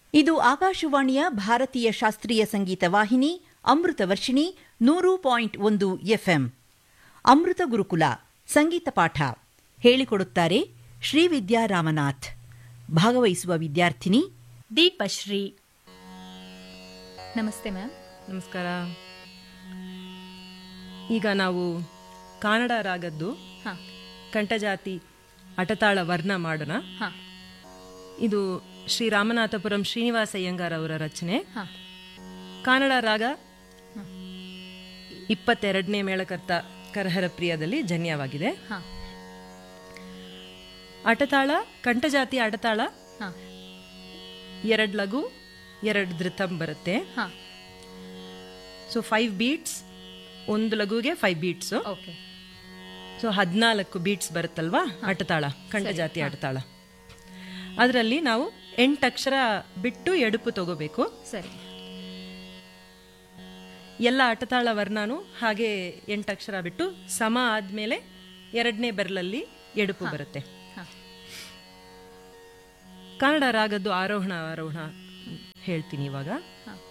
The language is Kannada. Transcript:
ಇದು ಆಕಾಶವಾಣಿಯ ಭಾರತೀಯ ಶಾಸ್ತ್ರೀಯ ಸಂಗೀತ ವಾಹಿನಿ ಅಮೃತ ವರ್ಷಿಣಿ ನೂರು ಪಾಯಿಂಟ್ ಒಂದು ಎಫ್ಎಂ ಅಮೃತ ಗುರುಕುಲ ಸಂಗೀತ ಪಾಠ ಹೇಳಿಕೊಡುತ್ತಾರೆ ಶ್ರೀವಿದ್ಯಾ ರಾಮನಾಥ್ ಭಾಗವಹಿಸುವ ವಿದ್ಯಾರ್ಥಿನಿ ದೀಪಶ್ರೀ ನಮಸ್ತೆ ಮ್ಯಾಮ್ ನಮಸ್ಕಾರ ಈಗ ನಾವು ಕನ್ನಡ ರಾಗದ್ದು ಹಾ ಕಂಠಜಾತಿ ಅಟತಾಳ ವರ್ಣ ಮಾಡೋಣ ಹಾ ಇದು ಶ್ರೀ ರಾಮನಾಥಪುರಂ ಶ್ರೀನಿವಾಸ ಅಯ್ಯಂಗಾರ್ ಅವರ ರಚನೆ ಹಾ ಕನ್ನಡ ರಾಗ ಇಪ್ಪತ್ತೆರಡನೇ ಮೇಳಕರ್ತ ಕರಹರ ಪ್ರಿಯದಲ್ಲಿ ಜನ್ಯವಾಗಿದೆ ಹಾ ಅಟತಾಳ ಕಂಠಜಾತಿ ಅಟತಾಳ ಹಾ ಎರಡು ಲಘು ಎರಡು ಧೃತಂ ಬರುತ್ತೆ ಹಾ ಸೊ ಫೈವ್ ಬೀಟ್ಸ್ ಒಂದು ಲಘುಗೆ ಫೈವ್ ಬೀಟ್ಸು ಓಕೆ ಸೊ ಹದಿನಾಲ್ಕು ಬೀಟ್ಸ್ ಬರುತ್ತಲ್ವಾ ಅಟತಾಳ ಕಂಠಜಾತಿ ಅಟತಾಳ ಅದರಲ್ಲಿ ನಾವು ಎಂಟು ಅಕ್ಷರ ಬಿಟ್ಟು ಎಡುಪು ತಗೋಬೇಕು ಸರಿ ಎಲ್ಲ ಅಟತಾಳ ವರ್ಣನು ಹಾಗೆ ಎಂಟು ಅಕ್ಷರ ಬಿಟ್ಟು ಸಮ ಆದ್ಮೇಲೆ ಎರಡನೇ ಬೆರಳಲ್ಲಿ ಎಡುಪು ಬರುತ್ತೆ ಹಾ ಕನ್ನಡ ರಾಗದ್ದು ಆರೋಹಣ ಆರೋಹಣ ಹೇಳ್ತೀನಿ ಇವಾಗ ಹಾ